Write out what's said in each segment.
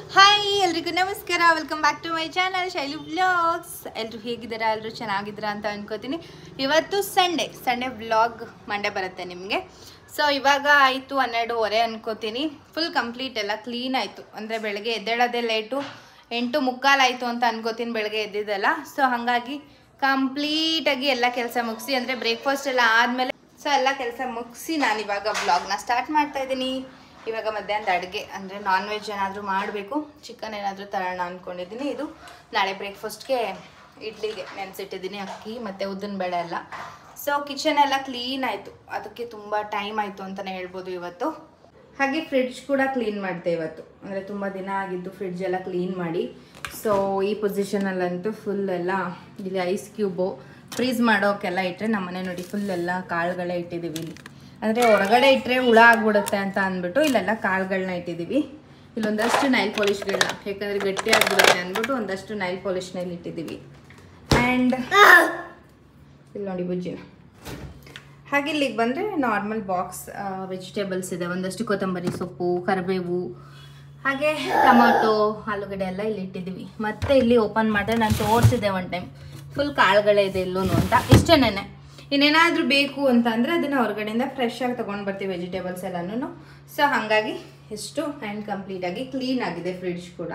hi ಎಲ್ರಿಗೂ ನಮಸ್ಕಾರ welcome back to my channel Shaili vlogs ಎಲ್ಲರೂ ಹೇಗಿದ್ದೀರಾ ಎಲ್ಲರೂ ಚೆನ್ನಾಗಿದ್ದೀರಾ ಅಂತ ಅನ್ಕೋತೀನಿ ಇವತ್ತು ಸಂಡೇ ಸಂಡೇ ವ್ಲಾಗ್ ಮಂಡೇ ಬರುತ್ತೆ ನಿಮಗೆ ಸೊ ಇವಾಗ ಆಯಿತು ಹನ್ನೆರಡೂವರೆ ಅನ್ಕೋತೀನಿ ಫುಲ್ ಕಂಪ್ಲೀಟ್ ಎಲ್ಲ ಕ್ಲೀನ್ ಆಯಿತು ಅಂದರೆ ಬೆಳಗ್ಗೆ ಎದ್ದೇಳೋದೇ ಲೇಟು ಎಂಟು ಮುಕ್ಕಾಲಾಯಿತು ಅಂತ ಅನ್ಕೋತೀನಿ ಬೆಳಗ್ಗೆ ಎದ್ದಿದ್ದೆಲ್ಲ ಸೊ ಹಾಗಾಗಿ ಕಂಪ್ಲೀಟಾಗಿ ಎಲ್ಲ ಕೆಲಸ ಮುಗಿಸಿ ಅಂದರೆ ಬ್ರೇಕ್ಫಾಸ್ಟ್ ಎಲ್ಲ ಆದಮೇಲೆ ಸೊ ಎಲ್ಲ ಕೆಲಸ ಮುಗಿಸಿ ನಾನು ಇವಾಗ ವ್ಲಾಗ್ನ ಸ್ಟಾರ್ಟ್ ಮಾಡ್ತಾ ಇದ್ದೀನಿ ಇವಾಗ ಮಧ್ಯಾಹ್ನದ ಅಡುಗೆ ಅಂದರೆ ನಾನ್ ವೆಜ್ ಏನಾದರೂ ಮಾಡಬೇಕು ಚಿಕನ್ ಏನಾದರೂ ತರೋಣ ಅಂದ್ಕೊಂಡಿದ್ದೀನಿ ಇದು ನಾಳೆ ಬ್ರೇಕ್ಫಾಸ್ಟ್ಗೆ ಇಡ್ಲಿಗೆ ನೆನೆಸಿಟ್ಟಿದ್ದೀನಿ ಅಕ್ಕಿ ಮತ್ತು ಉದ್ದಿನ ಬೇಳೆ ಎಲ್ಲ ಸೊ ಕಿಚನ್ ಎಲ್ಲ ಕ್ಲೀನ್ ಆಯಿತು ಅದಕ್ಕೆ ತುಂಬ ಟೈಮ್ ಆಯಿತು ಅಂತಲೇ ಹೇಳ್ಬೋದು ಇವತ್ತು ಹಾಗೆ ಫ್ರಿಡ್ಜ್ ಕೂಡ ಕ್ಲೀನ್ ಮಾಡಿದೆ ಇವತ್ತು ಅಂದರೆ ತುಂಬ ದಿನ ಆಗಿದ್ದು ಫ್ರಿಡ್ಜ್ ಎಲ್ಲ ಕ್ಲೀನ್ ಮಾಡಿ ಸೊ ಈ ಪೊಸಿಷನಲ್ಲಂತೂ ಫುಲ್ ಎಲ್ಲ ಇಲ್ಲಿ ಐಸ್ ಕ್ಯೂಬು ಫ್ರೀಸ್ ಮಾಡೋಕ್ಕೆಲ್ಲ ಇಟ್ಟರೆ ನಮ್ಮನೆ ನೋಡಿ ಫುಲ್ ಎಲ್ಲ ಕಾಳುಗಳೇ ಇಟ್ಟಿದ್ದೀವಿ ಇಲ್ಲಿ ಅಂದರೆ ಹೊರಗಡೆ ಇಟ್ಟರೆ ಹುಳ ಆಗ್ಬಿಡುತ್ತೆ ಅಂತ ಅಂದ್ಬಿಟ್ಟು ಇಲ್ಲೆಲ್ಲ ಕಾಳುಗಳನ್ನ ಇಟ್ಟಿದ್ದೀವಿ ಇಲ್ಲೊಂದಷ್ಟು ನೈಲ್ ಪಾಲಿಶ್ಗಳನ್ನ ಯಾಕಂದರೆ ಗಟ್ಟಿ ಆಗಿಬಿಡುತ್ತೆ ಅಂದ್ಬಿಟ್ಟು ಒಂದಷ್ಟು ನೈಲ್ ಪಾಲಿಶ್ನಲ್ಲಿ ಇಟ್ಟಿದ್ದೀವಿ ಆ್ಯಂಡ್ ಇಲ್ಲಿ ನೋಡಿ ಬುಜ್ಜಿನ ಹಾಗೆ ಇಲ್ಲಿಗೆ ಬಂದರೆ ನಾರ್ಮಲ್ ಬಾಕ್ಸ್ ವೆಜಿಟೇಬಲ್ಸ್ ಇದೆ ಒಂದಷ್ಟು ಕೊತ್ತಂಬರಿ ಸೊಪ್ಪು ಕರಿಬೇವು ಹಾಗೆ ಟೊಮೊಟೊ ಆಲೂಗಡ್ಡೆ ಎಲ್ಲ ಇಲ್ಲಿ ಇಟ್ಟಿದ್ದೀವಿ ಮತ್ತೆ ಇಲ್ಲಿ ಓಪನ್ ಮಾಡಿದ್ರೆ ನಾನು ತೋರಿಸಿದೆ ಒನ್ ಟೈಮ್ ಫುಲ್ ಕಾಳುಗಳೇ ಇದೆ ಇಲ್ಲೂ ಅಂತ ಇಷ್ಟೇನೆ ಇನ್ನೇನಾದರೂ ಬೇಕು ಅಂತ ಅಂದರೆ ಅದನ್ನು ಹೊರಗಡೆಯಿಂದ ಫ್ರೆಶ್ ಆಗಿ ತೊಗೊಂಡು ಬರ್ತೀವಿ ವೆಜಿಟೇಬಲ್ಸ್ ಎಲ್ಲನೂ ಸೊ ಹಾಗಾಗಿ ಎಷ್ಟು ಆ್ಯಂಡ್ ಕಂಪ್ಲೀಟಾಗಿ ಕ್ಲೀನ್ ಆಗಿದೆ ಫ್ರಿಡ್ಜ್ ಕೂಡ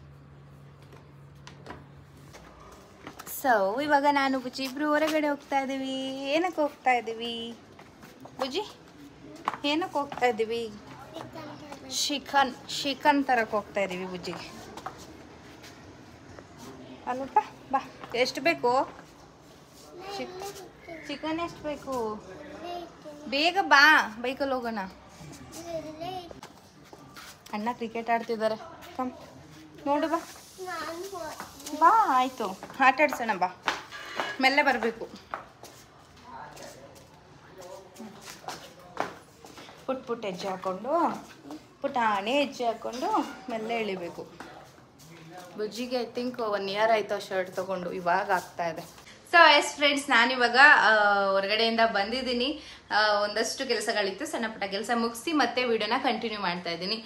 ಸೊ ಇವಾಗ ನಾನು ಬುಜ್ಜಿ ಇಬ್ರು ಹೊರಗಡೆ ಹೋಗ್ತಾ ಇದ್ದೀವಿ ಏನಕ್ಕೆ ಹೋಗ್ತಾ ಇದ್ದೀವಿ ಬುಜ್ಜಿ ಏನಕ್ಕೆ ಹೋಗ್ತಾ ಇದ್ದೀವಿ ಶಿಖನ್ ಶಿಖನ್ ತರಕ್ಕೆ ಹೋಗ್ತಾ ಇದ್ದೀವಿ ಬುಜ್ಜಿಗೆ ಅಲ್ಲಪ್ಪ ಬಾ ಎಷ್ಟು ಬೇಕು ಚಿಕನ್ ಎಷ್ಟು ಬೇಕು ಬೇಗ ಬಾ ಬೈಕಲ್ಲಿ ಹೋಗೋಣ ಅಣ್ಣ ಕ್ರಿಕೆಟ್ ಆಡ್ತಿದ್ದಾರೆ ಕಮ್ ನೋಡು ಬಾ ಬಾ ಆಯಿತು ಆಟ ಆಡ್ಸೋಣ ಬಾ ಮೆಲ್ಲೆ ಬರಬೇಕು ಪುಟ್ ಪುಟ್ ಹೆಜ್ಜೆ ಹಾಕ್ಕೊಂಡು ಪುಟಾಣಿ ಹೆಜ್ಜೆ ಹಾಕ್ಕೊಂಡು ಮೆಲ್ಲೆ ಎಳಿಬೇಕು ಬುಜ್ಜಿಗೆ ಐ ಥಿಂಕ್ ಒನ್ ಇಯರ್ ಆಯ್ತು ಶರ್ಟ್ ತಗೊಂಡು ಇವಾಗ ಆಗ್ತಾ ಇದೆ ಸೊ ಎಸ್ ಫ್ರೆಂಡ್ಸ್ ನಾನಿವಾಗ ಆ, ಹೊರಗಡೆಯಿಂದ ಬಂದಿದ್ದೀನಿ ಆ, ಒಂದಷ್ಟು ಕೆಲಸಗಳಿತ್ತು ಸಣ್ಣ ಪುಟ್ಟ ಕೆಲಸ ಮುಗಿಸಿ ಮತ್ತೆ ವಿಡಿಯೋನ ಕಂಟಿನ್ಯೂ ಮಾಡ್ತಾ ಇದ್ದೀನಿ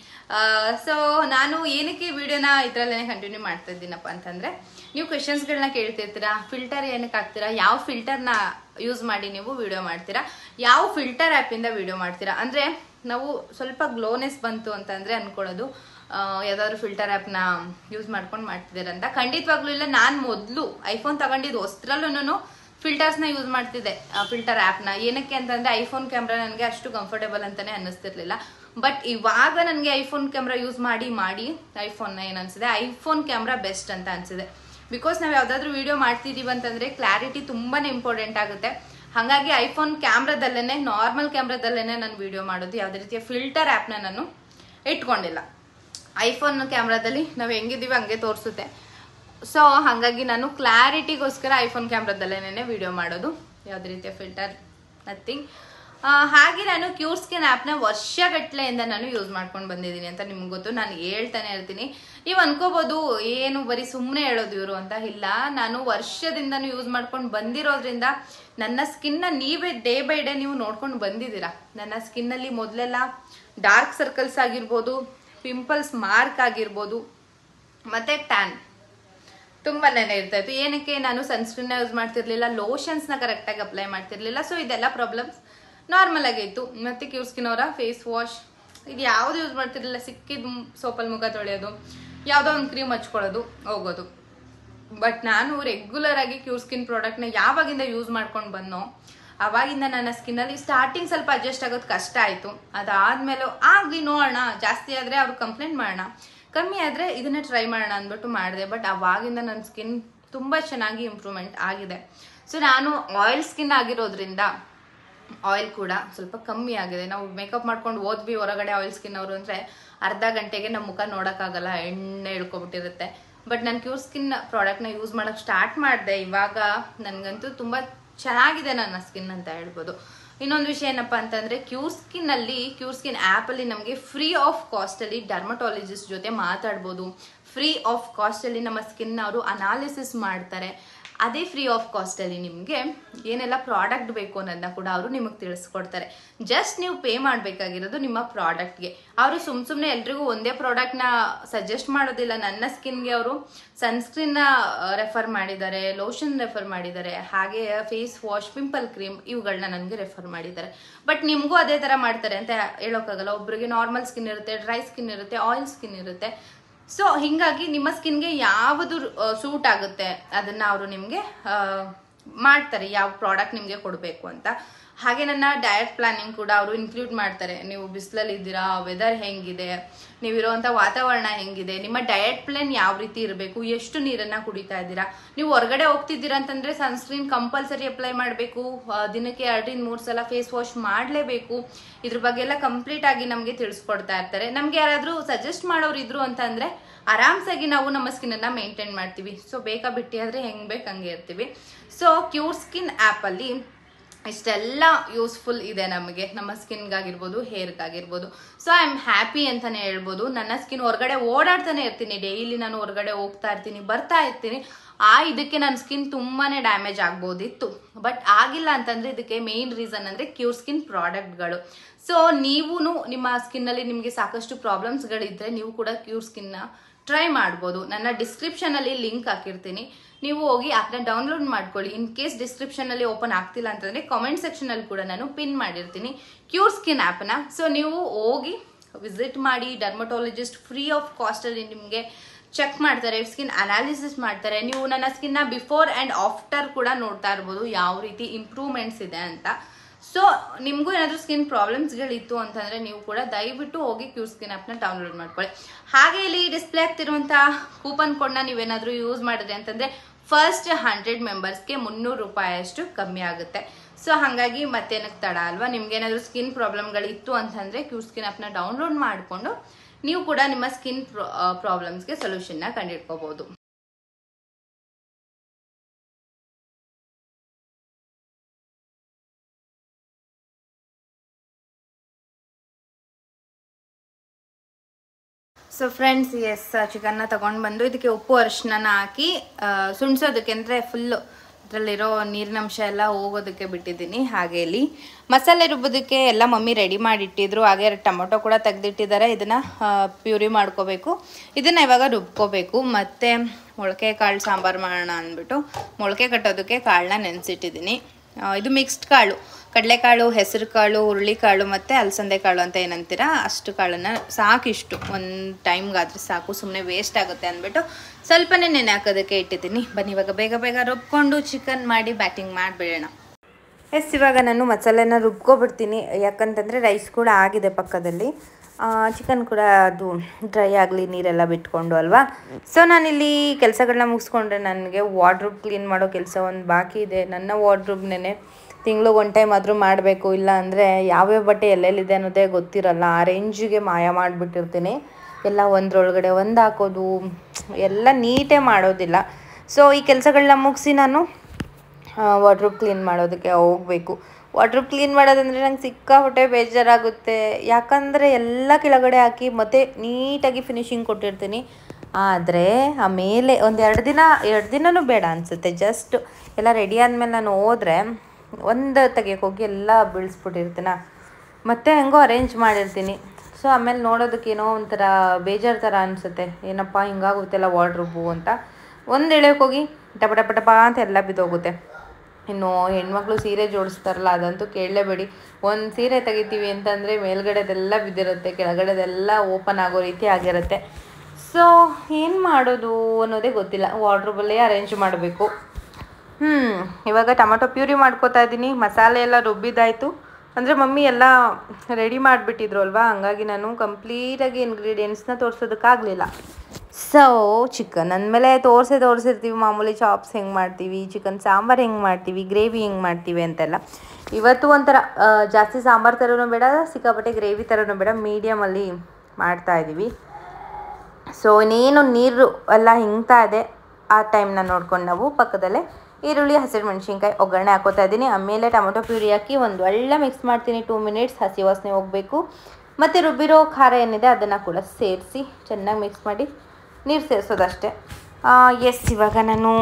ಸೊ ನಾನು ಏನಕ್ಕೆ ವಿಡಿಯೋನ ಇದರಲ್ಲೇ ಕಂಟಿನ್ಯೂ ಮಾಡ್ತಾ ಇದ್ದೀನಪ್ಪ ಅಂತಂದ್ರೆ ನೀವು ಕ್ವೆಶನ್ಸ್ಗಳನ್ನ ಕೇಳ್ತಿರ್ತೀರಾ ಫಿಲ್ಟರ್ ಏನಕ್ಕೆ ಹಾಕ್ತೀರಾ ಯಾವ ಫಿಲ್ಟರ್ನ ಯೂಸ್ ಮಾಡಿ ನೀವು ವಿಡಿಯೋ ಮಾಡ್ತೀರಾ ಯಾವ ಫಿಲ್ಟರ್ ಆ್ಯಪಿಂದ ವಿಡಿಯೋ ಮಾಡ್ತೀರಾ ಅಂದರೆ ನಾವು ಸ್ವಲ್ಪ ಗ್ಲೋನೆಸ್ ಬಂತು ಅಂತಂದರೆ ಅನ್ಕೊಳ್ಳೋದು ಯಾವ್ದಾದ್ರು ಫಿಲ್ಟರ್ ಆ್ಯಪ್ನ ಯೂಸ್ ಮಾಡ್ಕೊಂಡು ಮಾಡ್ತಿದ್ದೀರಂತ ಖಂಡಿತವಾಗ್ಲೂ ಇಲ್ಲ ನಾನು ಮೊದಲು ಐಫೋನ್ ತಗೊಂಡಿದ್ದು ಹೊಸ್ತ್ರಲ್ಲೂ ಫಿಲ್ಟರ್ಸ್ನ ಯೂಸ್ ಮಾಡ್ತಿದ್ದೆ ಫಿಲ್ಟರ್ ಆ್ಯಪ್ನ ಏನಕ್ಕೆ ಅಂತಂದರೆ ಐಫೋನ್ ಕ್ಯಾಮ್ರಾ ನನಗೆ ಅಷ್ಟು ಕಂಫರ್ಟೇಬಲ್ ಅಂತಲೇ ಅನ್ನಿಸ್ತಿರ್ಲಿಲ್ಲ ಬಟ್ ಇವಾಗ ನನಗೆ ಐಫೋನ್ ಕ್ಯಾಮ್ರಾ ಯೂಸ್ ಮಾಡಿ ಮಾಡಿ ಐಫೋನ್ನ ಏನು ಅನಿಸಿದೆ ಐಫೋನ್ ಕ್ಯಾಮ್ರಾ ಬೆಸ್ಟ್ ಅಂತ ಅನಿಸಿದೆ ಬಿಕಾಸ್ ನಾವು ಯಾವುದಾದ್ರೂ ವಿಡಿಯೋ ಮಾಡ್ತಿದ್ದೀವಿ ಅಂತಂದರೆ ಕ್ಲಾರಿಟಿ ತುಂಬಾ ಇಂಪಾರ್ಟೆಂಟ್ ಆಗುತ್ತೆ ಹಾಗಾಗಿ ಐಫೋನ್ ಕ್ಯಾಮ್ರಾದಲ್ಲೇ ನಾರ್ಮಲ್ ಕ್ಯಾಮ್ರಾದಲ್ಲೇ ನಾನು ವಿಡಿಯೋ ಮಾಡೋದು ಯಾವುದೇ ರೀತಿಯ ಫಿಲ್ಟರ್ ಆ್ಯಪ್ನ ನಾನು ಇಟ್ಕೊಂಡಿಲ್ಲ ಐಫೋನ್ ಕ್ಯಾಮ್ರಾದಲ್ಲಿ ನಾವು ಹೆಂಗಿದ್ದೀವಿ ಹಂಗೆ ತೋರಿಸುತ್ತೆ ಸೊ ಹಾಗಾಗಿ ನಾನು ಕ್ಲಾರಿಟಿಗೋಸ್ಕರ ಐಫೋನ್ ಕ್ಯಾಮ್ರಾದಲ್ಲೇನೆ ವಿಡಿಯೋ ಮಾಡೋದು ಯಾವುದೇ ರೀತಿಯ ಫಿಲ್ಟರ್ ನಥಿಂಗ್ ಹಾಗೆ ನಾನು ಕ್ಯೂರ್ ಸ್ಕಿನ್ ಆ್ಯಪ್ನ ವರ್ಷಗಟ್ಲೆಯಿಂದ ನಾನು ಯೂಸ್ ಮಾಡ್ಕೊಂಡು ಬಂದಿದ್ದೀನಿ ಅಂತ ನಿಮ್ಗೆ ಗೊತ್ತು ನಾನು ಹೇಳ್ತಾನೆ ಇರ್ತೀನಿ ನೀವು ಅನ್ಕೋಬೋದು ಏನು ಬರೀ ಸುಮ್ಮನೆ ಹೇಳೋದು ಇವರು ಅಂತ ಇಲ್ಲ ನಾನು ವರ್ಷದಿಂದನೂ ಯೂಸ್ ಮಾಡ್ಕೊಂಡು ಬಂದಿರೋದ್ರಿಂದ ನನ್ನ ಸ್ಕಿನ್ನ ನೀವೇ ಡೇ ಬೈ ಡೇ ನೀವು ನೋಡ್ಕೊಂಡು ಬಂದಿದ್ದೀರಾ ನನ್ನ ಸ್ಕಿನ್ನಲ್ಲಿ ಮೊದಲೆಲ್ಲ ಡಾರ್ಕ್ ಸರ್ಕಲ್ಸ್ ಆಗಿರ್ಬೋದು ಪಿಂಪಲ್ಸ್ ಮಾರ್ಕ್ ಆಗಿರ್ಬೋದು ಮತ್ತೆ ಟ್ಯಾನ್ ತುಂಬಾನೇ ಇರ್ತಾ ಇತ್ತು ಏನಕ್ಕೆ ನಾನು ಸನ್ಸ್ಕ್ರೀನ್ ಯೂಸ್ ಮಾಡ್ತಿರ್ಲಿಲ್ಲ ಲೋಷನ್ಸ್ನ ಕರೆಕ್ಟಾಗಿ ಅಪ್ಲೈ ಮಾಡ್ತಿರ್ಲಿಲ್ಲ ಸೊ ಇದೆಲ್ಲ ಪ್ರಾಬ್ಲಮ್ಸ್ ನಾರ್ಮಲ್ ಆಗೇ ಇತ್ತು ಮತ್ತೆ ಕ್ಯೂರ್ ಸ್ಕಿನ್ ಅವರ ಫೇಸ್ ವಾಶ್ ಇದು ಯಾವುದು ಯೂಸ್ ಮಾಡ್ತಿರ್ಲಿಲ್ಲ ಸಿಕ್ಕಿದ ಸೋಪಲ್ಲಿ ಮುಖ ತೊಳೆಯೋದು ಯಾವುದೋ ಒಂದು ಕ್ರೀಮ್ ಹಚ್ಕೊಳ್ಳೋದು ಹೋಗೋದು ಬಟ್ ನಾನು ರೆಗ್ಯುಲರ್ ಆಗಿ ಕ್ಯೂರ್ ಸ್ಕಿನ್ ಪ್ರಾಡಕ್ಟ್ನ ಯಾವಾಗಿಂದ ಯೂಸ್ ಮಾಡ್ಕೊಂಡು ಬಂದೋ ಅವಾಗಿಂದ ನನ್ನ ಸ್ಕಿನ್ನಲ್ಲಿ ಸ್ಟಾರ್ಟಿಂಗ್ ಸ್ವಲ್ಪ ಅಡ್ಜಸ್ಟ್ ಆಗೋದು ಕಷ್ಟ ಆಯಿತು ಅದಾದ್ಮೇಲೆ ಆಗಲಿ ನೋಡೋಣ ಜಾಸ್ತಿ ಆದರೆ ಅವ್ರು ಕಂಪ್ಲೇಂಟ್ ಮಾಡೋಣ ಕಮ್ಮಿ ಆದರೆ ಇದನ್ನ ಟ್ರೈ ಮಾಡೋಣ ಅಂದ್ಬಿಟ್ಟು ಮಾಡಿದೆ ಬಟ್ ಅವಾಗಿಂದ ನನ್ನ ಸ್ಕಿನ್ ತುಂಬ ಚೆನ್ನಾಗಿ ಇಂಪ್ರೂವ್ಮೆಂಟ್ ಆಗಿದೆ ಸೊ ನಾನು ಆಯಿಲ್ ಸ್ಕಿನ್ ಆಗಿರೋದ್ರಿಂದ ಆಯಿಲ್ ಕೂಡ ಸ್ವಲ್ಪ ಕಮ್ಮಿ ಆಗಿದೆ ನಾವು ಮೇಕಪ್ ಮಾಡ್ಕೊಂಡು ಓದ್ವಿ ಹೊರಗಡೆ ಆಯಿಲ್ ಸ್ಕಿನ್ ಅವರು ಅಂದರೆ ಅರ್ಧ ಗಂಟೆಗೆ ನಮ್ಮ ಮುಖ ನೋಡೋಕ್ಕಾಗಲ್ಲ ಎಣ್ಣೆ ಇಳ್ಕೊಬಿಟ್ಟಿರುತ್ತೆ ಬಟ್ ನಾನು ಕ್ಯೂರ್ ಸ್ಕಿನ್ ಪ್ರಾಡಕ್ಟ್ನ ಯೂಸ್ ಮಾಡೋಕ್ಕೆ ಸ್ಟಾರ್ಟ್ ಮಾಡಿದೆ ಇವಾಗ ನನಗಂತೂ ತುಂಬ ಚೆನ್ನಾಗಿದೆ ನನ್ನ ಸ್ಕಿನ್ ಅಂತ ಹೇಳ್ಬೋದು ಇನ್ನೊಂದು ವಿಷಯ ಏನಪ್ಪ ಅಂತಂದರೆ ಕ್ಯೂರ್ ಸ್ಕಿನ್ನಲ್ಲಿ ಕ್ಯೂರ್ ಸ್ಕಿನ್ ಆ್ಯಪಲ್ಲಿ ನಮಗೆ ಫ್ರೀ ಆಫ್ ಕಾಸ್ಟಲ್ಲಿ ಡರ್ಮಟಾಲಜಿಸ್ಟ್ ಜೊತೆ ಮಾತಾಡ್ಬೋದು ಫ್ರೀ ಆಫ್ ಕಾಸ್ಟಲ್ಲಿ ನಮ್ಮ ಸ್ಕಿನ್ ಅವರು ಅನಾಲಿಸಿಸ್ ಮಾಡ್ತಾರೆ ಅದೇ ಫ್ರೀ ಆಫ್ ಕಾಸ್ಟಲ್ಲಿ ನಿಮಗೆ ಏನೆಲ್ಲ ಪ್ರಾಡಕ್ಟ್ ಬೇಕು ಅನ್ನೋದನ್ನ ಕೂಡ ಅವರು ನಿಮಗೆ ತಿಳಿಸ್ಕೊಡ್ತಾರೆ ಜಸ್ಟ್ ನೀವು ಪೇ ಮಾಡಬೇಕಾಗಿರೋದು ನಿಮ್ಮ ಪ್ರಾಡಕ್ಟ್ಗೆ ಅವರು ಸುಮ್ ಸುಮ್ಮನೆ ಎಲ್ರಿಗೂ ಒಂದೇ ಪ್ರಾಡಕ್ಟ್ನ ಸಜೆಸ್ಟ್ ಮಾಡೋದಿಲ್ಲ ನನ್ನ ಸ್ಕಿನ್ಗೆ ಅವರು ಸನ್ಸ್ಕ್ರೀನ್ನ ರೆಫರ್ ಮಾಡಿದ್ದಾರೆ ಲೋಷನ್ ರೆಫರ್ ಮಾಡಿದ್ದಾರೆ ಹಾಗೆ ಫೇಸ್ ವಾಶ್ ಪಿಂಪಲ್ ಕ್ರೀಮ್ ಇವುಗಳನ್ನ ನನಗೆ ರೆಫರ್ ಮಾಡಿದ್ದಾರೆ ಬಟ್ ನಿಮಗೂ ಅದೇ ಥರ ಮಾಡ್ತಾರೆ ಅಂತ ಹೇಳೋಕ್ಕಾಗಲ್ಲ ಒಬ್ರಿಗೆ ನಾರ್ಮಲ್ ಸ್ಕಿನ್ ಇರುತ್ತೆ ಡ್ರೈ ಸ್ಕಿನ್ ಇರುತ್ತೆ ಆಯಿಲ್ ಸ್ಕಿನ್ ಇರುತ್ತೆ ಸೊ ಹಿಂಗಾಗಿ ನಿಮ್ಮ ಸ್ಕಿನ್ಗೆ ಯಾವುದು ಸೂಟ್ ಆಗುತ್ತೆ ಅದನ್ನ ಅವರು ನಿಮಗೆ ಮಾಡ್ತಾರೆ ಯಾವ ಪ್ರಾಡಕ್ಟ್ ನಿಮಗೆ ಕೊಡಬೇಕು ಅಂತ ಹಾಗೆ ನನ್ನ ಡಯಟ್ ಪ್ಲಾನಿಂಗ್ ಕೂಡ ಅವರು ಇನ್ಕ್ಲೂಡ್ ಮಾಡ್ತಾರೆ ನೀವು ಬಿಸಿಲಲ್ಲಿ ಇದ್ದೀರಾ ವೆದರ್ ಹೆಂಗಿದೆ ನೀವಿರುವಂಥ ವಾತಾವರಣ ಹೆಂಗಿದೆ ನಿಮ್ಮ ಡಯಟ್ ಪ್ಲಾನ್ ಯಾವ ರೀತಿ ಇರಬೇಕು ಎಷ್ಟು ನೀರನ್ನ ಕುಡಿತಾ ಇದ್ದೀರಾ ನೀವು ಹೊರಗಡೆ ಹೋಗ್ತಿದ್ದೀರಾ ಅಂತಂದ್ರೆ ಸನ್ಸ್ಕ್ರೀನ್ ಕಂಪಲ್ಸರಿ ಅಪ್ಲೈ ಮಾಡಬೇಕು ದಿನಕ್ಕೆ ಎರಡರಿಂದ ಮೂರು ಸಲ ಫೇಸ್ ವಾಶ್ ಮಾಡಲೇಬೇಕು ಇದ್ರ ಬಗ್ಗೆ ಎಲ್ಲ ಕಂಪ್ಲೀಟ್ ಆಗಿ ನಮಗೆ ತಿಳಿಸ್ಕೊಡ್ತಾ ಇರ್ತಾರೆ ನಮ್ಗೆ ಯಾರಾದರೂ ಸಜೆಸ್ಟ್ ಮಾಡೋರು ಇದ್ರು ಅಂತಂದ್ರೆ ಆರಾಮ್ಸಾಗಿ ನಾವು ನಮ್ಮ ಸ್ಕಿನ್ನನ್ನು ಮೇಂಟೈನ್ ಮಾಡ್ತೀವಿ ಸೊ ಬೇಕಾ ಬಿಟ್ಟಿ ಆದರೆ ಹೆಂಗೆ ಬೇಕು ಹಂಗೆ ಇರ್ತೀವಿ ಸೊ ಕ್ಯೂರ್ ಸ್ಕಿನ್ ಆ್ಯಪಲ್ಲಿ ಇಷ್ಟೆಲ್ಲ ಯೂಸ್ಫುಲ್ ಇದೆ ನಮಗೆ ನಮ್ಮ ಸ್ಕಿನ್ಗಾಗಿರ್ಬೋದು ಹೇರ್ಗಾಗಿರ್ಬೋದು ಸೊ ಐ ಆಮ್ ಹ್ಯಾಪಿ ಅಂತಾನೆ ಹೇಳ್ಬೋದು ನನ್ನ ಸ್ಕಿನ್ ಹೊರಗಡೆ ಓಡಾಡ್ತಾನೆ ಇರ್ತೀನಿ ಡೈಲಿ ನಾನು ಹೊರಗಡೆ ಹೋಗ್ತಾ ಇರ್ತೀನಿ ಬರ್ತಾ ಇರ್ತೀನಿ ಆ ಇದಕ್ಕೆ ನನ್ನ ಸ್ಕಿನ್ ತುಂಬಾನೇ ಡ್ಯಾಮೇಜ್ ಆಗ್ಬೋದಿತ್ತು ಬಟ್ ಆಗಿಲ್ಲ ಅಂತಂದ್ರೆ ಇದಕ್ಕೆ ಮೇನ್ ರೀಸನ್ ಅಂದ್ರೆ ಕ್ಯೂರ್ ಸ್ಕಿನ್ ಪ್ರಾಡಕ್ಟ್ಗಳು ಸೊ ನೀವು ನಿಮ್ಮ ಸ್ಕಿನ್ನಲ್ಲಿ ನಿಮಗೆ ಸಾಕಷ್ಟು ಪ್ರಾಬ್ಲಮ್ಸ್ಗಳಿದ್ರೆ ನೀವು ಕೂಡ ಕ್ಯೂರ್ ಸ್ಕಿನ್ನ ಟ್ರೈ ಮಾಡ್ಬೋದು ನನ್ನ ಡಿಸ್ಕ್ರಿಪ್ಷನಲ್ಲಿ ಲಿಂಕ್ ಹಾಕಿರ್ತೀನಿ ನೀವು ಹೋಗಿ ಆ್ಯಪ್ನ ಡೌನ್ಲೋಡ್ ಮಾಡ್ಕೊಳ್ಳಿ ಇನ್ ಕೇಸ್ ಡಿಸ್ಕ್ರಿಪ್ಷನಲ್ಲಿ ಓಪನ್ ಆಗ್ತಿಲ್ಲ ಅಂತಂದರೆ ಕಾಮೆಂಟ್ ಸೆಕ್ಷನಲ್ಲಿ ಕೂಡ ನಾನು ಪಿನ್ ಮಾಡಿರ್ತೀನಿ ಕ್ಯೂರ್ ಸ್ಕಿನ್ ಆ್ಯಪ್ನ ಸೊ ನೀವು ಹೋಗಿ ವಿಸಿಟ್ ಮಾಡಿ ಡರ್ಮಟೋಲಜಿಸ್ಟ್ ಫ್ರೀ ಆಫ್ ಕಾಸ್ಟಲ್ಲಿ ನಿಮಗೆ ಚೆಕ್ ಮಾಡ್ತಾರೆ ಸ್ಕಿನ್ ಅನಾಲಿಸಿಸ್ ಮಾಡ್ತಾರೆ ನೀವು ನನ್ನ ಸ್ಕಿನ್ನ ಬಿಫೋರ್ ಆ್ಯಂಡ್ ಆಫ್ಟರ್ ಕೂಡ ನೋಡ್ತಾ ಇರ್ಬೋದು ಯಾವ ರೀತಿ ಇಂಪ್ರೂವ್ಮೆಂಟ್ಸ್ ಇದೆ ಅಂತ ಸೊ ನಿಮಗೂ ಏನಾದರೂ ಸ್ಕಿನ್ ಪ್ರಾಬ್ಲಮ್ಸ್ಗಳಿತ್ತು ಅಂತಂದರೆ ನೀವು ಕೂಡ ದಯವಿಟ್ಟು ಹೋಗಿ ಕ್ಯೂ ಸ್ಕಿನ್ ಆ್ಯಪ್ನ ಡೌನ್ಲೋಡ್ ಮಾಡ್ಕೊಳ್ಳಿ ಹಾಗೆ ಇಲ್ಲಿ ಡಿಸ್ಪ್ಲೇ ಆಗ್ತಿರುವಂಥ ಕೂಪನ್ ಕೋಡ್ನ ನೀವೇನಾದರೂ ಯೂಸ್ ಮಾಡಿದ್ರಿ ಅಂತಂದರೆ ಫಸ್ಟ್ ಹಂಡ್ರೆಡ್ ಮೆಂಬರ್ಸ್ಗೆ ಮುನ್ನೂರು ರೂಪಾಯಿಯಷ್ಟು ಕಮ್ಮಿ ಆಗುತ್ತೆ ಸೊ ಹಾಗಾಗಿ ಮತ್ತೇನಕ್ಕೆ ತಡ ಅಲ್ವಾ ನಿಮ್ಗೆ ಏನಾದರೂ ಸ್ಕಿನ್ ಪ್ರಾಬ್ಲಮ್ಗಳಿತ್ತು ಅಂತಂದರೆ ಕ್ಯೂ ಸ್ಕಿನ್ ಆ್ಯಪ್ನ ಡೌನ್ಲೋಡ್ ಮಾಡಿಕೊಂಡು ನೀವು ಕೂಡ ನಿಮ್ಮ ಸ್ಕಿನ್ ಪ್ರಾಬ್ಲಮ್ಸ್ಗೆ ಸೊಲ್ಯೂಷನ್ನ ಕಂಡುಹಿಡ್ಕೋಬಹುದು ಸೊ ಫ್ರೆಂಡ್ಸ್ ಎಸ್ ಚಿಕನ್ನ ತಗೊಂಡು ಬಂದು ಇದಕ್ಕೆ ಉಪ್ಪು ಅರಿಶಿನ ಹಾಕಿ ಆ, ಸುಣ್ಸೋದಕ್ಕೆ ಅಂದರೆ ಫುಲ್ಲು ಇದರಲ್ಲಿರೋ ನೀರಿನಂಶ ಎಲ್ಲ ಹೋಗೋದಕ್ಕೆ ಬಿಟ್ಟಿದ್ದೀನಿ ಹಾಗೆ ಇಲ್ಲಿ ಮಸಾಲೆ ರುಬ್ಬೋದಕ್ಕೆ ಎಲ್ಲ ಮಮ್ಮಿ ರೆಡಿ ಮಾಡಿಟ್ಟಿದ್ರು ಹಾಗೆ ಟೊಮೊಟೊ ಕೂಡ ತೆಗೆದಿಟ್ಟಿದ್ದಾರೆ ಇದನ್ನು ಪ್ಯೂರಿ ಮಾಡ್ಕೋಬೇಕು ಇದನ್ನು ಇವಾಗ ರುಬ್ಕೋಬೇಕು ಮತ್ತು ಮೊಳಕೆ ಕಾಳು ಸಾಂಬಾರು ಮಾಡೋಣ ಅಂದ್ಬಿಟ್ಟು ಮೊಳಕೆ ಕಟ್ಟೋದಕ್ಕೆ ಕಾಳನ್ನ ನೆನೆಸಿಟ್ಟಿದ್ದೀನಿ ಇದು ಮಿಕ್ಸ್ಡ್ ಕಾಳು ಕಡಲೆಕಾಳು ಹೆಸರು ಕಾಳು ಹುರುಳಿಕಾಳು ಮತ್ತು ಅಲಸಂದೆ ಕಾಳು ಅಂತ ಏನಂತೀರ ಅಷ್ಟು ಕಾಳನ್ನು ಸಾಕಿಷ್ಟು ಒಂದು ಟೈಮ್ಗಾದ್ರೆ ಸಾಕು ಸುಮ್ಮನೆ ವೇಸ್ಟ್ ಆಗುತ್ತೆ ಅಂದ್ಬಿಟ್ಟು ಸ್ವಲ್ಪನೇ ನೆನೆ ಹಾಕೋದಕ್ಕೆ ಇಟ್ಟಿದ್ದೀನಿ ಬನ್ನಿ ಇವಾಗ ಬೇಗ ಬೇಗ ರುಬ್ಕೊಂಡು ಚಿಕನ್ ಮಾಡಿ ಬ್ಯಾಟಿಂಗ್ ಮಾಡಿಬಿಡೋಣ ಎಸ್ ಇವಾಗ ನಾನು ಮಸಾಲೆನ ರುಬ್ಕೊಬಿಡ್ತೀನಿ ಯಾಕಂತಂದರೆ ರೈಸ್ ಕೂಡ ಆಗಿದೆ ಪಕ್ಕದಲ್ಲಿ ಚಿಕನ್ ಕೂಡ ಅದು ಡ್ರೈ ಆಗಲಿ ನೀರೆಲ್ಲ ಬಿಟ್ಕೊಂಡು ಅಲ್ವಾ ಸೊ ನಾನಿಲ್ಲಿ ಕೆಲಸಗಳನ್ನ ಮುಗಿಸ್ಕೊಂಡ್ರೆ ನನಗೆ ವಾರ್ಡ್ರೂಬ್ ಕ್ಲೀನ್ ಮಾಡೋ ಕೆಲಸ ಒಂದು ಬಾಕಿ ಇದೆ ನನ್ನ ವಾರ್ಡ್ರೂಬ್ನೇ ತಿಂಗ್ಳಿಗೆ ಒನ್ ಟೈಮ್ ಆದರೂ ಮಾಡಬೇಕು ಇಲ್ಲ ಅಂದರೆ ಯಾವ್ಯಾವ ಬಟ್ಟೆ ಎಲ್ಲೆಲ್ಲಿದೆ ಅನ್ನೋದೇ ಗೊತ್ತಿರಲ್ಲ ಆ ರೇಂಜಿಗೆ ಮಾಯ ಮಾಡಿಬಿಟ್ಟಿರ್ತೀನಿ ಎಲ್ಲ ಒಂದ್ರೊಳಗಡೆ ಒಂದು ಹಾಕೋದು ಎಲ್ಲ ನೀಟೇ ಮಾಡೋದಿಲ್ಲ ಸೊ ಈ ಕೆಲಸಗಳನ್ನ ಮುಗಿಸಿ ನಾನು ವಾಟ್ರೂಬ್ ಕ್ಲೀನ್ ಮಾಡೋದಕ್ಕೆ ಹೋಗಬೇಕು ವಾಟ್ರೂಬ್ ಕ್ಲೀನ್ ಮಾಡೋದಂದರೆ ನಂಗೆ ಸಿಕ್ಕಾಪಟ್ಟೆ ಬೇಜಾರಾಗುತ್ತೆ ಯಾಕಂದರೆ ಎಲ್ಲ ಕೆಳಗಡೆ ಹಾಕಿ ಮತ್ತೆ ನೀಟಾಗಿ ಫಿನಿಶಿಂಗ್ ಕೊಟ್ಟಿರ್ತೀನಿ ಆದರೆ ಆಮೇಲೆ ಒಂದು ಎರಡು ದಿನ ಎರಡು ದಿನನೂ ಬೇಡ ಅನಿಸುತ್ತೆ ಜಸ್ಟ್ ಎಲ್ಲ ರೆಡಿ ಆದಮೇಲೆ ನಾನು ಹೋದರೆ ಒಂದು ತೆಗಿಯೋಕೆ ಹೋಗಿ ಎಲ್ಲ ಬೀಳಿಸ್ಬಿಟ್ಟಿರ್ತೀನ ಮತ್ತೆ ಹೆಂಗೋ ಅರೇಂಜ್ ಮಾಡಿರ್ತೀನಿ ಸೊ ಆಮೇಲೆ ನೋಡೋದಕ್ಕೇನೋ ಒಂಥರ ಬೇಜಾರು ಥರ ಅನಿಸುತ್ತೆ ಏನಪ್ಪ ಹಿಂಗಾಗುತ್ತೆಲ್ಲ ವಾರ್ಡ್ರೂಬು ಅಂತ ಒಂದು ಎಳೆಯೋಕೆ ಹೋಗಿ ಟಪ ಟಪ ಟಪ ಅಂತ ಎಲ್ಲ ಬಿದ್ದೋಗುತ್ತೆ ಇನ್ನು ಹೆಣ್ಮಕ್ಳು ಸೀರೆ ಜೋಡಿಸ್ತಾರಲ್ಲ ಅದಂತೂ ಕೇಳಲೇಬೇಡಿ ಒಂದು ಸೀರೆ ತೆಗಿತೀವಿ ಅಂತಂದರೆ ಮೇಲ್ಗಡೆದೆಲ್ಲ ಬಿದ್ದಿರುತ್ತೆ ಕೆಳಗಡೆದೆಲ್ಲ ಓಪನ್ ಆಗೋ ರೀತಿ ಆಗಿರುತ್ತೆ ಸೊ ಏನು ಮಾಡೋದು ಅನ್ನೋದೇ ಗೊತ್ತಿಲ್ಲ ವಾರ್ಡ್ರೋಬಲ್ಲೇ ಅರೇಂಜ್ ಮಾಡಬೇಕು ಹ್ಞೂ ಇವಾಗ ಟೊಮೊಟೊ ಪ್ಯೂರಿ ಮಾಡ್ಕೋತಾ ಇದ್ದೀನಿ ಮಸಾಲೆ ಎಲ್ಲ ರುಬ್ಬಿದ್ದಾಯಿತು ಅಂದರೆ ಮಮ್ಮಿ ಎಲ್ಲ ರೆಡಿ ಮಾಡಿಬಿಟ್ಟಿದ್ರು ಅಲ್ವಾ ಹಂಗಾಗಿ ನಾನು ಕಂಪ್ಲೀಟಾಗಿ ಇಂಗ್ರೀಡಿಯೆಂಟ್ಸ್ನ ತೋರಿಸೋದಕ್ಕಾಗಲಿಲ್ಲ ಸೊ ಚಿಕನ್ ಅಂದಮೇಲೆ ತೋರಿಸೇ ತೋರಿಸಿರ್ತೀವಿ ಮಾಮೂಲಿ ಚಾಪ್ಸ್ ಹೆಂಗೆ ಮಾಡ್ತೀವಿ ಚಿಕನ್ ಸಾಂಬಾರು ಹೆಂಗೆ ಮಾಡ್ತೀವಿ ಗ್ರೇವಿ ಹೆಂಗೆ ಮಾಡ್ತೀವಿ ಅಂತೆಲ್ಲ ಇವತ್ತು ಒಂಥರ ಆ, ಜಾಸ್ತಿ ಸಾಂಬಾರು ಥರನೂ ಬೇಡ ಸಿಕ್ಕಾಪಟ್ಟೆ ಗ್ರೇವಿ ಥರನೂ ಬೇಡ ಮೀಡಿಯಮಲ್ಲಿ ಮಾಡ್ತಾ ಇದ್ದೀವಿ ಸೊ ಇನ್ನೇನು ನೀರು ಎಲ್ಲ ಹಿಂಗ್ತಾ ಇದೆ ಆ ಟೈಮ್ನ ನೋಡ್ಕೊಂಡು ನಾವು ಪಕ್ಕದಲ್ಲೇ ಈರುಳ್ಳಿ ಹಸಿರು ಮೆಣಸಿನ್ಕಾಯಿ ಒಗ್ಗರಣೆ ಹಾಕೋತಾ ಇದ್ದೀನಿ ಆಮೇಲೆ ಟೊಮೊಟೊ ಪ್ಯೂರಿ ಹಾಕಿ ಒಂದು ಒಳ್ಳೆ ಮಿಕ್ಸ್ ಮಾಡ್ತೀನಿ ಟೂ ಮಿನಿಟ್ಸ್ ಹಸಿ ವಾಸನೆ ಹೋಗಬೇಕು ಮತ್ತು ರುಬ್ಬಿರೋ ಖಾರ ಏನಿದೆ ಅದನ್ನು ಕೂಡ ಸೇರಿಸಿ ಚೆನ್ನಾಗಿ ಮಿಕ್ಸ್ ಮಾಡಿ ನೀರು ಸೇರಿಸೋದಷ್ಟೇ ಎಸ್ ಇವಾಗ ನಾನು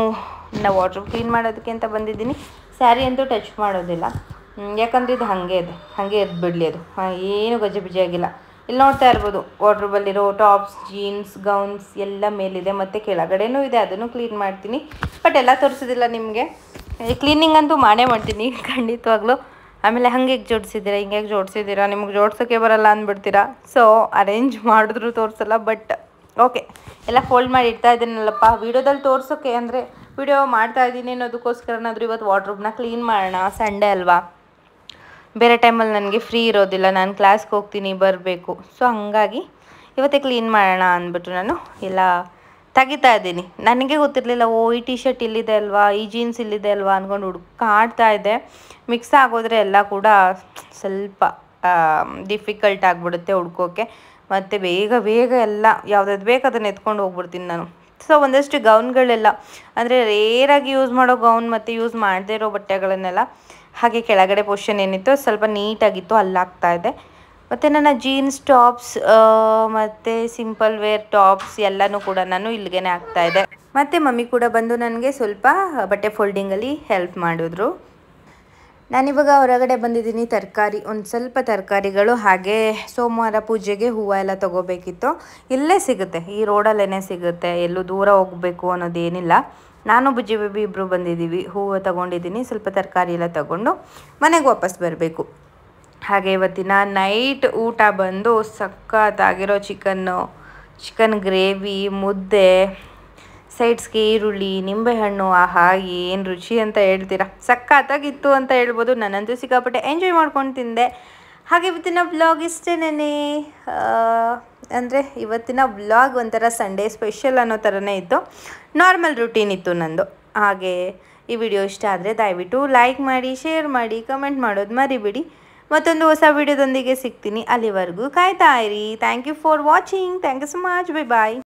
ಇನ್ನು ವಾಟ್ರ್ ಕ್ಲೀನ್ ಮಾಡೋದಕ್ಕೆ ಅಂತ ಬಂದಿದ್ದೀನಿ ಸ್ಯಾರಿ ಅಂತೂ ಟಚ್ ಮಾಡೋದಿಲ್ಲ ಹ್ಮ್, ಯಾಕಂದ್ರೆ ಇದು ಹಾಗೆ ಇದೆ ಹಾಗೆ ಎದ್ದು ಬಿಡಲಿ ಅದು ಆ, ಏನು ಗಜಿಬಿಜಿ ಆಗಿಲ್ಲ ಇಲ್ಲಿ ನೋಡ್ತಾ ಇರ್ಬೋದು ವಾಟ್ರಬಲ್ಲಿರೋ ಟಾಪ್ಸ್ ಜೀನ್ಸ್ ಗೌನ್ಸ್ ಎಲ್ಲ ಮೇಲಿದೆ ಮತ್ತು ಕೆಳಗಡೆನೂ ಇದೆ ಅದನ್ನು ಕ್ಲೀನ್ ಮಾಡ್ತೀನಿ ಬಟ್ ಎಲ್ಲ ತೋರಿಸೋದಿಲ್ಲ ನಿಮಗೆ ಕ್ಲೀನಿಂಗ್ ಅಂತೂ ಮಾಡೇ ಮಾಡ್ತೀನಿ ಖಂಡಿತವಾಗ್ಲೂ ಆಮೇಲೆ ಹಂಗೆ ಜೋಡಿಸಿದ್ದೀರಾ ಹಿಂಗೆ ಜೋಡಿಸಿದ್ದೀರಾ ನಿಮ್ಗೆ ಜೋಡ್ಸೋಕ್ಕೆ ಬರಲ್ಲ ಅಂದ್ಬಿಡ್ತೀರಾ ಸೊ ಅರೇಂಜ್ ಮಾಡಿದ್ರು ತೋರಿಸಲ್ಲ ಬಟ್ ಓಕೆ ಎಲ್ಲ ಫೋಲ್ಡ್ ಮಾಡಿ ಇಡ್ತಾ ಇದ್ದೀನಲ್ಲಪ್ಪ ವೀಡಿಯೋದಲ್ಲಿ ತೋರ್ಸೋಕ್ಕೆ ಅಂದರೆ ವಿಡಿಯೋ ಮಾಡ್ತಾ ಇದ್ದೀನಿ ಅನ್ನೋದಕ್ಕೋಸ್ಕರನಾದರೂ ಇವತ್ತು ವಾಟ್ರೂಬ್ನ ಕ್ಲೀನ್ ಮಾಡೋಣ ಸಂಡೇ ಅಲ್ವಾ ಬೇರೆ ಟೈಮಲ್ಲಿ ನನಗೆ ಫ್ರೀ ಇರೋದಿಲ್ಲ ನಾನು ಕ್ಲಾಸ್ಗೆ ಹೋಗ್ತೀನಿ ಬರಬೇಕು ಸೊ ಹಂಗಾಗಿ ಇವತ್ತೇ ಕ್ಲೀನ್ ಮಾಡೋಣ ಅಂದ್ಬಿಟ್ಟು ನಾನು ಎಲ್ಲ ತೆಗಿತಾ ಇದ್ದೀನಿ ನನಗೆ ಗೊತ್ತಿರಲಿಲ್ಲ ಓ ಈ ಟಿ ಶರ್ಟ್ ಇಲ್ಲಿದೆ ಅಲ್ವಾ ಈ ಜೀನ್ಸ್ ಇಲ್ಲಿದೆ ಅಲ್ವಾ ಅಂದ್ಕೊಂಡು ಹುಡುಕಾಡ್ತಾ ಇದ್ದೆ ಮಿಕ್ಸ್ ಆಗೋದ್ರೆ ಎಲ್ಲ ಕೂಡ ಸ್ವಲ್ಪ ಡಿಫಿಕಲ್ಟ್ ಆಗಿಬಿಡುತ್ತೆ ಹುಡ್ಕೋಕ್ಕೆ ಮತ್ತು ಬೇಗ ಬೇಗ ಎಲ್ಲ ಯಾವ್ದಾದ್ರು ಬೇಕು ಅದನ್ನು ಎತ್ಕೊಂಡು ಹೋಗ್ಬಿಡ್ತೀನಿ ನಾನು ಸೊ ಒಂದಷ್ಟು ಗೌನ್ಗಳೆಲ್ಲ ಅಂದರೆ ರೇರಾಗಿ ಯೂಸ್ ಮಾಡೋ ಗೌನ್ ಮತ್ತು ಯೂಸ್ ಮಾಡದೇ ಇರೋ ಬಟ್ಟೆಗಳನ್ನೆಲ್ಲ ಹಾಗೆ ಕೆಳಗಡೆ ಪೊಷನ್ ಏನಿತ್ತು ಅದು ಸ್ವಲ್ಪ ನೀಟಾಗಿತ್ತು ಅಲ್ಲಾಗ್ತಾ ಇದೆ ಮತ್ತು ನನ್ನ ಜೀನ್ಸ್ ಟಾಪ್ಸ್ ಮತ್ತು ಸಿಂಪಲ್ ವೇರ್ ಟಾಪ್ಸ್ ಎಲ್ಲನೂ ಕೂಡ ನಾನು ಇಲ್ಲಿಗೆ ಹಾಕ್ತಾ ಇದ್ದೆ ಮತ್ತು ಮಮ್ಮಿ ಕೂಡ ಬಂದು ನನಗೆ ಸ್ವಲ್ಪ ಬಟ್ಟೆ ಫೋಲ್ಡಿಂಗಲ್ಲಿ ಹೆಲ್ಪ್ ಮಾಡಿದ್ರು ನಾನಿವಾಗ ಹೊರಗಡೆ ಬಂದಿದ್ದೀನಿ ತರಕಾರಿ ಒಂದು ಸ್ವಲ್ಪ ತರಕಾರಿಗಳು ಹಾಗೆ ಸೋಮವಾರ ಪೂಜೆಗೆ ಹೂವು ಎಲ್ಲ ತೊಗೋಬೇಕಿತ್ತು ಇಲ್ಲೇ ಸಿಗುತ್ತೆ ಈ ರೋಡಲ್ಲೇ ಸಿಗುತ್ತೆ ಎಲ್ಲೂ ದೂರ ಹೋಗಬೇಕು ಅನ್ನೋದೇನಿಲ್ಲ ನಾನು ಬುಜ್ಜಿ ಬೇಬಿ ಇಬ್ಬರು ಬಂದಿದ್ದೀವಿ ಹೂವು ತೊಗೊಂಡಿದ್ದೀನಿ ಸ್ವಲ್ಪ ತರಕಾರಿ ಎಲ್ಲ ತೊಗೊಂಡು ಮನೆಗೆ ವಾಪಸ್ ಬರಬೇಕು ಹಾಗೆ ಇವತ್ತಿನ ನೈಟ್ ಊಟ ಬಂದು ಸಖತ್ತಾಗಿರೋ ಚಿಕನ್ನು ಚಿಕನ್ ಗ್ರೇವಿ ಮುದ್ದೆ ಸೈಡ್ಸ್ಗೆ ಈರುಳ್ಳಿ ನಿಂಬೆಹಣ್ಣು ಆಹಾ ಏನು ರುಚಿ ಅಂತ ಹೇಳ್ತೀರಾ ಸಖತ್ತಾಗಿತ್ತು ಅಂತ ಹೇಳ್ಬೋದು ನಾನಂತೂ ಸಿಕ್ಕಾಪಟ್ಟೆ ಎಂಜಾಯ್ ಮಾಡ್ಕೊಂಡು ತಿಂದೆ ಹಾಗೆ ಇವತ್ತಿನ ವ್ಲಾಗ್ ಇಷ್ಟೇನೇ ಅಂದರೆ ಇವತ್ತಿನ ವ್ಲಾಗ್ ಒಂಥರ ಸಂಡೇ ಸ್ಪೆಷಲ್ ಅನ್ನೋ ಥರನೇ ಇತ್ತು ನಾರ್ಮಲ್ ರುಟೀನ್ ಇತ್ತು ನಂದು ಹಾಗೆ ಈ ವಿಡಿಯೋ ಇಷ್ಟ ಆದರೆ ದಯವಿಟ್ಟು ಲೈಕ್ ಮಾಡಿ ಶೇರ್ ಮಾಡಿ ಕಮೆಂಟ್ ಮಾಡೋದು ಮರಿಬಿಡಿ ಮತ್ತೊಂದು ಹೊಸ ವಿಡಿಯೋದೊಂದಿಗೆ ಸಿಗ್ತೀನಿ ಅಲ್ಲಿವರೆಗೂ ಕಾಯ್ತಾ ಇರಿ thank you for watching thank you so much bye bye